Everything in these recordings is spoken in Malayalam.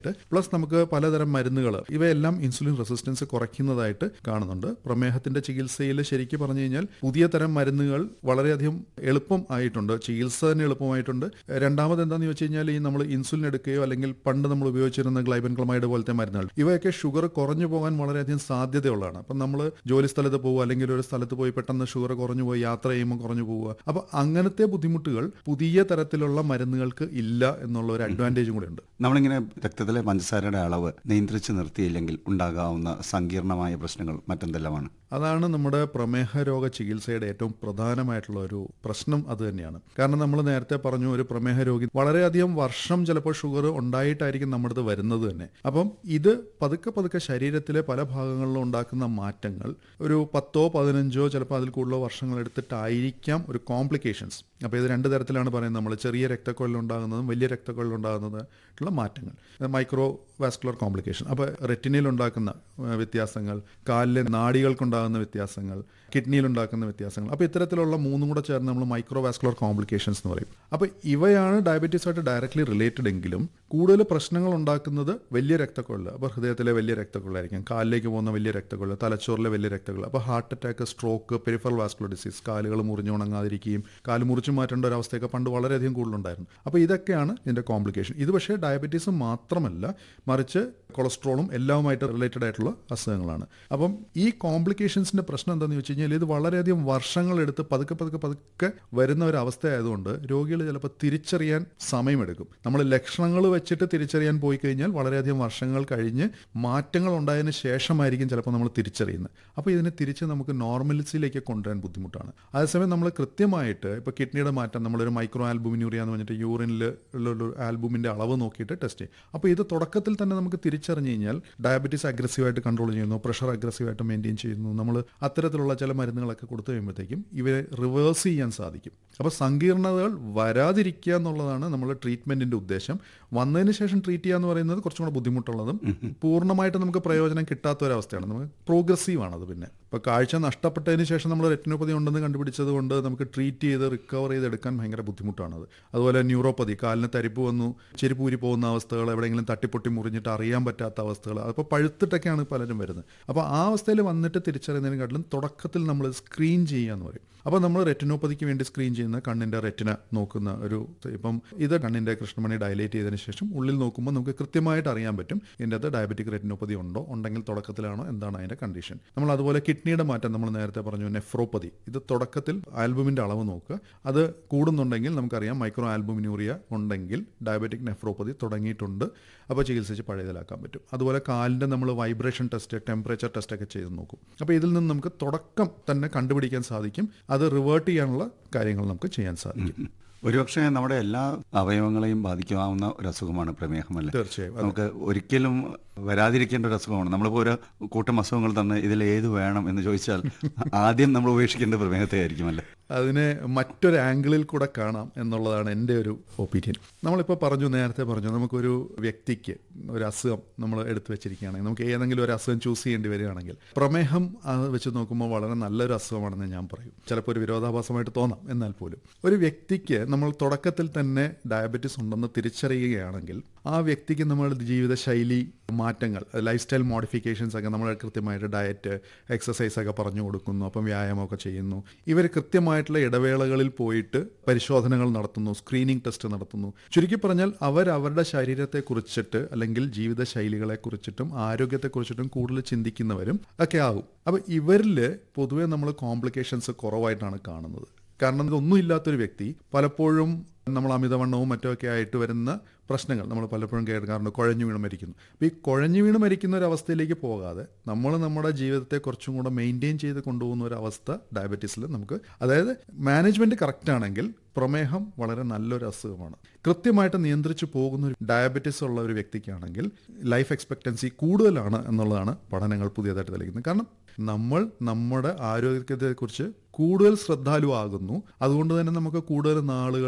പ്ലസ് നമുക്ക് പലതരം മരുന്നുകൾ ഇവയെല്ലാം ഇൻസുലിൻ റെസിസ്റ്റൻസ് കുറയ്ക്കുന്നതായിട്ട് കാണുന്നുണ്ട് പ്രമേഹത്തിന്റെ ചികിത്സയിൽ ശരിക്കും പറഞ്ഞു കഴിഞ്ഞാൽ പുതിയ തരം മരുന്നുകൾ വളരെയധികം എളുപ്പം ആയിട്ടുണ്ട് ചികിത്സ തന്നെ എളുപ്പമായിട്ടുണ്ട് രണ്ടാമത് എന്താണെന്ന് വെച്ച് കഴിഞ്ഞാൽ ഈ നമ്മൾ ഇൻസുലിൻ എടുക്കുകയോ അല്ലെങ്കിൽ പണ്ട് നമ്മൾ ഉപയോഗിച്ചിരുന്ന ഗ്ലൈബൻ ക്ലമൈഡ് പോലത്തെ മരുന്നുകൾ ഇവയൊക്കെ ഷുഗർ കുറഞ്ഞു പോകാൻ വളരെയധികം സാധ്യതയുള്ളതാണ് അപ്പം നമ്മൾ ജോലി സ്ഥലത്ത് പോകുക അല്ലെങ്കിൽ ഒരു സ്ഥലത്ത് പോയി പെട്ടെന്ന് ഷുഗർ കുറഞ്ഞു പോയി യാത്ര ചെയ്യുമ്പോൾ കുറഞ്ഞു പോവുക അപ്പോൾ അങ്ങനത്തെ ബുദ്ധിമുട്ടുകൾ പുതിയ തരത്തിലുള്ള മരുന്നുകൾക്ക് ഇല്ല എന്നുള്ള ഒരു അഡ്വാൻറ്റേജും കൂടെ ഉണ്ട് നമ്മളിങ്ങനെ രക്തത്തിലെ പഞ്ചസാരയുടെ അളവ് നിയന്ത്രിച്ച് നിർത്തിയില്ലെങ്കിൽ ഉണ്ടാകാവുന്ന സങ്കീർണമായ പ്രശ്നങ്ങൾ മറ്റെന്തെല്ലാമാണ് അതാണ് നമ്മുടെ പ്രമേഹ രോഗ ചികിത്സയുടെ ഏറ്റവും പ്രധാനമായിട്ടുള്ള ഒരു പ്രശ്നം അത് തന്നെയാണ് കാരണം നമ്മൾ നേരത്തെ പറഞ്ഞു ഒരു പ്രമേഹ രോഗി വളരെയധികം വർഷം ചിലപ്പോൾ ഷുഗർ ഉണ്ടായിട്ടായിരിക്കും നമ്മുടെ അടുത്ത് വരുന്നത് തന്നെ അപ്പം ഇത് പതുക്കെ പതുക്കെ ശരീരത്തിലെ പല ഭാഗങ്ങളിലും ഉണ്ടാക്കുന്ന മാറ്റങ്ങൾ ഒരു പത്തോ പതിനഞ്ചോ ചിലപ്പോൾ അതിൽ കൂടുതലോ വർഷങ്ങൾ എടുത്തിട്ടായിരിക്കാം ഒരു കോംപ്ലിക്കേഷൻസ് അപ്പോൾ ഇത് രണ്ട് തരത്തിലാണ് പറയുന്നത് നമ്മൾ ചെറിയ രക്തക്കൊഴലുണ്ടാകുന്നതും വലിയ രക്തക്കൊഴലുണ്ടാകുന്നതായിട്ടുള്ള മാറ്റങ്ങൾ മൈക്രോ വാസ്കുലർ കോംപ്ലിക്കേഷൻ അപ്പോൾ റെറ്റിനയിൽ ഉണ്ടാക്കുന്ന ആ, വ്യത്യാസങ്ങൾ കാലിലെ നാഡികൾക്കുണ്ടാകുന്ന വ്യത്യാസങ്ങൾ കിഡ്നിയിൽ ഉണ്ടാക്കുന്ന വ്യത്യാസങ്ങൾ അപ്പോൾ ഇത്തരത്തിലുള്ള മൂന്നും കൂടെ ചേർന്ന് നമ്മൾ മൈക്രോ വാസ്കുലർ കോംപ്ലിക്കേഷൻസ് എന്ന് പറയും അപ്പോൾ ഇവയാണ് ഡയബറ്റീസുമായിട്ട് ഡയറക്റ്റ്ലി റിലേറ്റഡ് എങ്കിലും കൂടുതൽ പ്രശ്നങ്ങൾ ഉണ്ടാക്കുന്നത് വലിയ രക്തക്കൊഴൽ അപ്പോൾ ഹൃദയത്തിലെ വലിയ രക്തക്കൊഴലായിരിക്കും കാലിലേക്ക് പോകുന്ന വലിയ രക്തക്കൊഴൽ തലച്ചോറിലെ വലിയ രക്തക്കൊഴൽ അപ്പോൾ heart attack stroke peripheral vascular disease കാലുകൾ മുറിഞ്ഞുണങ്ങാതിരിക്കുകയും കാല് മുറിച്ചു മാറ്റേണ്ട ഒരു അവസ്ഥയൊക്കെ പണ്ട് വളരെയധികം കൂടുതലുണ്ടായിരുന്നു അപ്പോൾ ഇതൊക്കെയാണ് ഇതിൻ്റെ കോംപ്ലിക്കേഷൻ ഇത് പക്ഷേ ഡയബറ്റീസ് മാത്രമല്ല മറിച്ച് കൊളസ്ട്രോളും എല്ലാവുമായിട്ട് റിലേറ്റഡ് ആയിട്ടുള്ള അസുഖങ്ങളാണ് അപ്പം ഈ കോംപ്ലിക്കേഷൻസിൻ്റെ പ്രശ്നം എന്താണെന്ന് വെച്ച് കഴിഞ്ഞാൽ ഇത് വളരെയധികം വർഷങ്ങളെടുത്ത് പതുക്കെ പതുക്കെ പതുക്കെ വരുന്ന ഒരു അവസ്ഥയായതുകൊണ്ട് രോഗികൾ ചിലപ്പോൾ തിരിച്ചറിയാൻ സമയമെടുക്കും നമ്മൾ ലക്ഷണങ്ങൾ വെച്ചിട്ട് തിരിച്ചറിയാൻ പോയി കഴിഞ്ഞാൽ വളരെയധികം വർഷങ്ങൾ കഴിഞ്ഞ് മാറ്റങ്ങൾ ഉണ്ടായതിന് ശേഷമായിരിക്കും ചിലപ്പോൾ നമ്മൾ തിരിച്ചറിയുന്നത് അപ്പോൾ ഇതിനെ തിരിച്ച് നമുക്ക് നോർമലിസിയിലേക്ക് കൊണ്ടുവരാൻ ബുദ്ധിമുട്ടാണ് അതേസമയം നമ്മൾ കൃത്യമായിട്ട് ഇപ്പോൾ കിഡ്നിയുടെ മാറ്റം നമ്മളൊരു മൈക്രോ ആൽബുമിനൂറിയ എന്ന് പറഞ്ഞിട്ട് യൂറിനിൽ ഉള്ള ആൽബുമിൻ്റെ അളവ് നോക്കിയിട്ട് ടെസ്റ്റ് ചെയ്യും അപ്പോൾ ഇത് തുടക്കത്തിൽ തന്നെ നമുക്ക് തിരിച്ചറിഞ്ഞു കഴിഞ്ഞാൽ ഡയബറ്റീസ് അഗ്രസീവായിട്ട് കൺട്രോൾ ചെയ്യുന്നു പ്രഷർ അഗ്രസീവായിട്ട് മെയിൻറ്റെയിൻ ചെയ്യുന്നു നമ്മൾ അത്തരത്തിലുള്ള ചില മരുന്നുകളൊക്കെ കൊടുത്തു കഴിയുമ്പോഴത്തേക്കും ഇവരെ റിവേഴ്സ് ചെയ്യാൻ സാധിക്കും അപ്പോൾ സങ്കീർണതകൾ വരാതിരിക്കുക എന്നുള്ളതാണ് നമ്മുടെ ട്രീറ്റ്മെൻറ്റിൻ്റെ ഉദ്ദേശം വന്നതിന് ശേഷം ട്രീറ്റ് ചെയ്യുക എന്ന് പറയുന്നത് കുറച്ചും കൂടെ ബുദ്ധിമുട്ടുള്ളതും പൂർണ്ണമായിട്ട് നമുക്ക് പ്രയോജനം കിട്ടാത്ത ഒരവസ്ഥയാണ് നമുക്ക് പ്രോഗ്രസീവ് ആണ് അത് പിന്നെ ഇപ്പോൾ കാഴ്ച നഷ്ടപ്പെട്ടതിന് ശേഷം നമ്മൾ റെറ്റിനോപ്പതി ഉണ്ടെന്ന് കണ്ടുപിടിച്ചത് കൊണ്ട് നമുക്ക് ട്രീറ്റ് ചെയ്ത് റിക്കവർ ചെയ്തെടുക്കാൻ ഭയങ്കര ബുദ്ധിമുട്ടാണത് അതുപോലെ ന്യൂറോപ്പതി കാലിന് തരിപ്പ് വന്നു ചെരുപ്പ് ഊരി പോകുന്ന അവസ്ഥകൾ എവിടെയെങ്കിലും തട്ടിപ്പൊട്ടി മുറിഞ്ഞിട്ട് അറിയാൻ പറ്റാത്ത അവസ്ഥകൾ അപ്പോൾ പഴുത്തിട്ടൊക്കെയാണ് പലരും വരുന്നത് അപ്പോൾ ആ അവസ്ഥയിൽ വന്നിട്ട് തിരിച്ചറിയുന്നതിനെക്കാട്ടിലും തുടക്കത്തിൽ നമ്മൾ സ്ക്രീൻ ചെയ്യുക എന്ന് പറയും അപ്പോൾ നമ്മൾ റെറ്റിനോപ്പതിക്ക് വേണ്ടി സ്ക്രീൻ ചെയ്യുന്ന കണ്ണിൻ്റെ റെറ്റിന നോക്കുന്ന ഒരു ഇപ്പം ഇത് കണ്ണിൻ്റെ കൃഷ്ണമണി ഡയലേറ്റ് ചെയ്തതിന് ശേഷം ഉള്ളിൽ നോക്കുമ്പോൾ നമുക്ക് കൃത്യമായിട്ട് അറിയാൻ പറ്റും ഇതിൻ്റെ അകത്ത് ഡയബറ്റിക് റെറ്റിനോപ്പതി ഉണ്ടോ ഉണ്ടെങ്കിൽ തുടക്കത്തിലാണോ എന്താണ് അതിൻ്റെ കണ്ടീഷൻ നമ്മൾ അതുപോലെ കിഡ്നിയുടെ മാറ്റം നമ്മൾ നേരത്തെ പറഞ്ഞു നെഫ്രോപ്പതി ഇത് തുടക്കത്തിൽ ആൽബുമിൻ്റെ അളവ് നോക്കുക അത് കൂടുന്നുണ്ടെങ്കിൽ നമുക്കറിയാം മൈക്രോ ആൽബുമിനൂറിയ ഉണ്ടെങ്കിൽ ഡയബറ്റിക് നെഫ്രോപ്പതി തുടങ്ങിയിട്ടുണ്ട് അപ്പോൾ ചികിത്സിച്ച് പഴയതിലാക്കാൻ പറ്റും അതുപോലെ കാലിൻ്റെ നമ്മൾ വൈബ്രേഷൻ ടെസ്റ്റ് ടെമ്പറേച്ചർ ടെസ്റ്റ് ഒക്കെ ചെയ്ത് നോക്കും അപ്പോൾ ഇതിൽ നിന്ന് നമുക്ക് തുടക്കം തന്നെ കണ്ടുപിടിക്കാൻ സാധിക്കും അത് റിവേർട്ട് ചെയ്യാനുള്ള കാര്യങ്ങൾ നമുക്ക് ചെയ്യാൻ സാധിക്കും ഒരുപക്ഷെ നമ്മുടെ എല്ലാ അവയവങ്ങളെയും ബാധിക്കാവുന്ന ഒരു അസുഖമാണ് പ്രമേഹം അല്ലേ തീർച്ചയായും അതെ. നമുക്ക് ഒരിക്കലും വരാതിരിക്കേണ്ട ഒരു അസുഖമാണ് നമ്മളിപ്പോൾ ഒരു കൂട്ടം അസുഖങ്ങൾ തന്നെ ഇതിൽ ഏത് വേണം എന്ന് ചോദിച്ചാൽ ആദ്യം നമ്മൾ ഉപേക്ഷിക്കേണ്ട പ്രമേഹത്തെ ആയിരിക്കും അല്ലേ അതിനെ മറ്റൊരു ആംഗിളിൽ കൂടെ കാണാം എന്നുള്ളതാണ് എൻ്റെ ഒരു ഒപ്പീനിയൻ നമ്മളിപ്പോൾ പറഞ്ഞു നേരത്തെ പറഞ്ഞു നമുക്കൊരു വ്യക്തിക്ക് ഒരു അസുഖം നമ്മൾ എടുത്തു വെച്ചിരിക്കുകയാണെങ്കിൽ നമുക്ക് ഏതെങ്കിലും ഒരു അസുഖം ചൂസ് ചെയ്യേണ്ടി വരികയാണെങ്കിൽ പ്രമേഹം അത് വെച്ച് നോക്കുമ്പോൾ വളരെ നല്ലൊരു അസുഖമാണെന്ന് ഞാൻ പറയും ചിലപ്പോൾ ഒരു വിരോധാഭാസമായിട്ട് തോന്നാം എന്നാൽ പോലും ഒരു വ്യക്തിക്ക് നമ്മൾ തുടക്കത്തിൽ തന്നെ ഡയബറ്റീസ് ഉണ്ടെന്ന് തിരിച്ചറിയുകയാണെങ്കിൽ ആ വ്യക്തിക്ക് നമ്മൾ ജീവിതശൈലി മാറ്റങ്ങൾ ലൈഫ് സ്റ്റൈൽ മോഡിഫിക്കേഷൻസ് ഒക്കെ നമ്മൾ കൃത്യമായിട്ട് ഡയറ്റ് എക്സസൈസ് ഒക്കെ പറഞ്ഞു കൊടുക്കുന്നു അപ്പം വ്യായാമമൊക്കെ ചെയ്യുന്നു ഇവർ കൃത്യമായിട്ടുള്ള ഇടവേളകളിൽ പോയിട്ട് പരിശോധനകൾ നടത്തുന്നു സ്ക്രീനിങ് ടെസ്റ്റ് നടത്തുന്നു ചുരുക്കി പറഞ്ഞാൽ അവർ അവരുടെ ശരീരത്തെ കുറിച്ചിട്ട് അല്ലെങ്കിൽ ജീവിതശൈലികളെ കുറിച്ചിട്ടും ആരോഗ്യത്തെ കുറിച്ചിട്ടും കൂടുതൽ ചിന്തിക്കുന്നവരും ഒക്കെ ആകും അപ്പോൾ ഇവരിൽ പൊതുവേ നമ്മൾ കോംപ്ലിക്കേഷൻസ് കുറവായിട്ടാണ് കാണുന്നത് കാരണം ഇതൊന്നും ഇല്ലാത്തൊരു വ്യക്തി പലപ്പോഴും നമ്മൾ അമിതവണ്ണവും മറ്റുമൊക്കെ ആയിട്ട് വരുന്ന പ്രശ്നങ്ങൾ നമ്മൾ പലപ്പോഴും കേൾക്കാറുണ്ട് കുഴഞ്ഞു വീണ് മരിക്കുന്നു അപ്പോൾ ഈ കുഴഞ്ഞു വീണ് മരിക്കുന്ന ഒരു അവസ്ഥയിലേക്ക് പോകാതെ നമ്മൾ നമ്മുടെ ജീവിതത്തെ കുറച്ചും കൂടെ മെയിൻറ്റെയിൻ ചെയ്ത് കൊണ്ടുപോകുന്ന ഒരു അവസ്ഥ ഡയബറ്റീസിൽ നമുക്ക് അതായത് മാനേജ്മെൻറ്റ് കറക്റ്റ് ആണെങ്കിൽ പ്രമേഹം വളരെ നല്ലൊരു അസുഖമാണ് കൃത്യമായിട്ട് നിയന്ത്രിച്ച് പോകുന്ന ഒരു ഡയബറ്റീസ് ഉള്ള ഒരു വ്യക്തിക്കാണെങ്കിൽ ലൈഫ് എക്സ്പെക്റ്റൻസി കൂടുതലാണ് എന്നുള്ളതാണ് പഠനങ്ങൾ പുതിയതായിട്ട് തെളിയിക്കുന്നത് കാരണം നമ്മൾ നമ്മുടെ ആരോഗ്യത്തെക്കുറിച്ച് കൂടുതൽ ശ്രദ്ധാലുവാകുന്നു അതുകൊണ്ട് തന്നെ നമുക്ക് കൂടുതൽ നാളുകൾ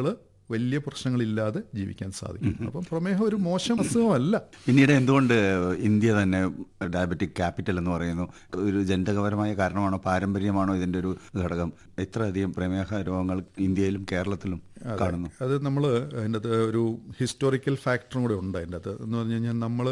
വലിയ പ്രശ്നങ്ങളില്ലാതെ ജീവിക്കാൻ സാധിക്കും അപ്പം പ്രമേഹം ഒരു മോശം അസുഖമല്ല പിന്നീട് എന്തുകൊണ്ട് ഇന്ത്യ തന്നെ ഡയബറ്റിക് ക്യാപിറ്റൽ എന്ന് പറയുന്നു ഒരു ജനിതകപരമായ കാരണമാണോ പാരമ്പര്യമാണോ ഇതിന്റെ ഒരു ഘടകം ഇത്രയധികം പ്രമേഹ രോഗങ്ങൾ ഇന്ത്യയിലും കേരളത്തിലും കാണുന്നു അത് നമ്മൾ അതിൻ്റെ അകത്ത് ഒരു ഹിസ്റ്റോറിക്കൽ ഫാക്ടറും കൂടെ ഉണ്ട് അതിൻ്റെ അകത്ത് എന്ന് പറഞ്ഞു കഴിഞ്ഞാൽ നമ്മൾ